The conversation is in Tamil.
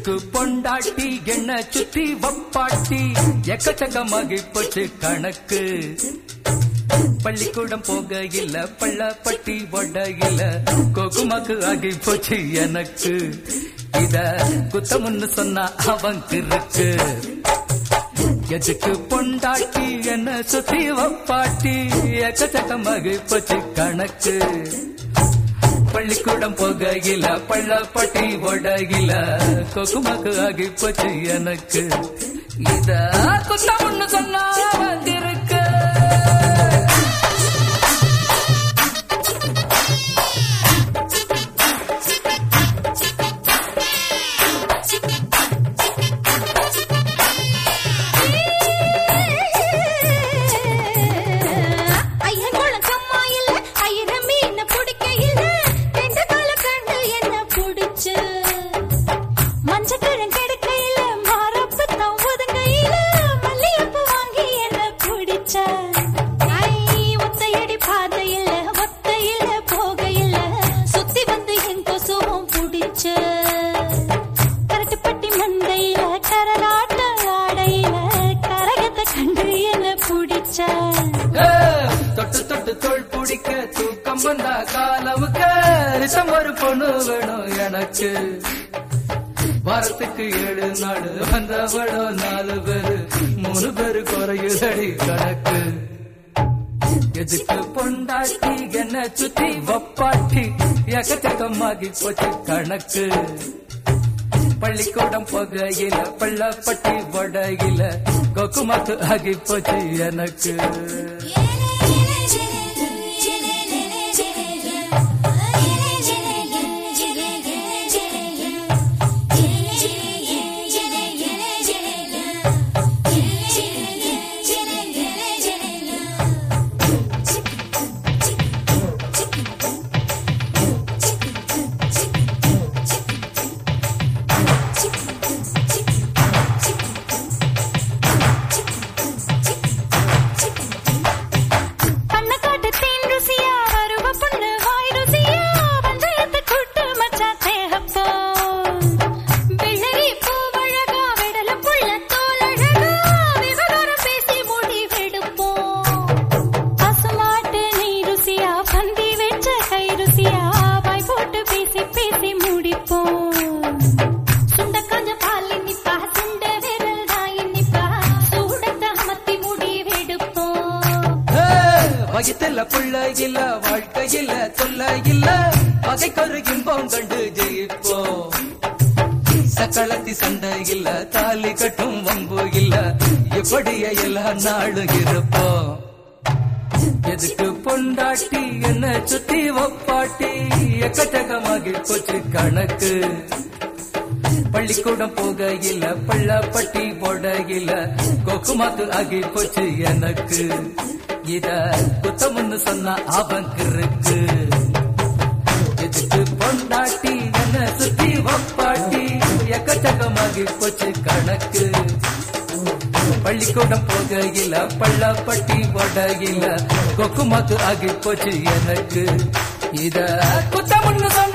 எதுக்கு பொண்டாட்டி என்ன சுத்தி வப்பாட்டி எக்கச்சக்கமாகி போச்சு கணக்கு பள்ளிக்கூடம் போக இல்ல பள்ளப்பட்டி ஒட இல்ல கோகுமாக்கு ஆகி போச்சு எனக்கு இத குத்தமுன்னு சொன்னா அவன் இருக்கு எதுக்கு பொண்டாட்டி என்ன சுத்தி வப்பாட்டி எக்கச்சக்கமாகி போச்சு கணக்கு பள்ளிக்கூடம் போகையில பள்ளப்பட்டி ஒடகில கொக்குமக்கு ஆகி போச்சு எனக்கு இத குத்தம்னு சொன்னா வந்திருக்கு ஐயன் குளக்கம்மா இல்ல, ஐயர மீன புடிக்க இல்ல, ரெண்டு கால கண்டு என்ன புடிச்சு. மஞ்சக்கிழங்கு எடுக்கையில, மாரப்பு தான் ஒதுங்கையில, மல்லிகைப்பூ வாங்கி என்ன புடிச்ச. ஐ, ஒத்தையடி பாதையில, ஒத்தையில போகையில, சுத்தி வந்து என் கொசுவும் புடிச்ச. கரட்டுப்பட்டி மண்டையில, கரலாட்ட ஆடையில, கரகத்தை கண்டு என்ன புடிச்ச ஏ, தொட்டு தொட்டு தோள் பிடிக்க தூக்கம் வந்தா காலவுக்கு ரிசம் ஒரு பொண்ணு வேணும் எனக்கு வாரத்துக்கு ஏழு நாள் வந்தவளோ நாலு பேரு மூணு பேரு குறையுதடி கணக்கு எதுக்கு பொண்டாட்டி என்ன சுத்தி வப்பாட்டி எக்கச்சக்கமாகி போச்சு கணக்கு பள்ளிக்கூடம் போகையில பள்ளப்பட்டி வடையில கொக்குமாக்கு ஆகி போச்சு எனக்கு பண்ண காட்டு தேன் ருசியா வருவ பொண்ணு வாய் ருசியா பஞ்சாயத்து கூட்டு மச்சா தேகப்போ வெள்ளரி பூவழகா விடல புள்ள தோலழகா விவகாரம் பேசி முடிவெடுப்போம் பசுமாட்டு நீ ருசியா பந்தி வெச்ச கை ருசியா வாய் போட்டு பேசி பேசி முடிப்போம் சுண்ட காஞ்ச பால் இனிப்பா சுண்ட விரல் தான் இனிப்பா சூடத்தை அமர்த்தி முடிவெடுப்போம் ஏ, வயித்துல புள்ள இல்ல வாழ்க்கையில தொல்ல இல்ல பகைக்கொரு இன்பம் கண்டு ஜெயிப்போம் சக்களத்தி சண்டை இல்ல தாலி கட்டும் வம்பு இல்ல இப்படியே எல்லா நாளும் இருப்போம் எதுக்கு பொண்டாட்டி என்ன சுத்தி வப்பாட்டி எக்கச்சக்கமாகி போச்சு கணக்கு பள்ளிக்கூடம் போகையில பள்ளப்பட்டி போடையில கொக்குமாக்கு ஆகி போச்சு எனக்கு இத குத்தம்னு சொன்னா அவனுக்கு இருக்கு எதுக்கு பொண்டாட்டி என்ன சுத்தி வப்பாட்டி எக்கச்சக்கமாகி போச்சு கணக்கு பள்ளிக்கூடம் போகையில பள்ளப்பட்டி போடையில கொக்குமாக்கு ஆகி போச்சு எனக்கு இத குத்தம்னு சொன்னா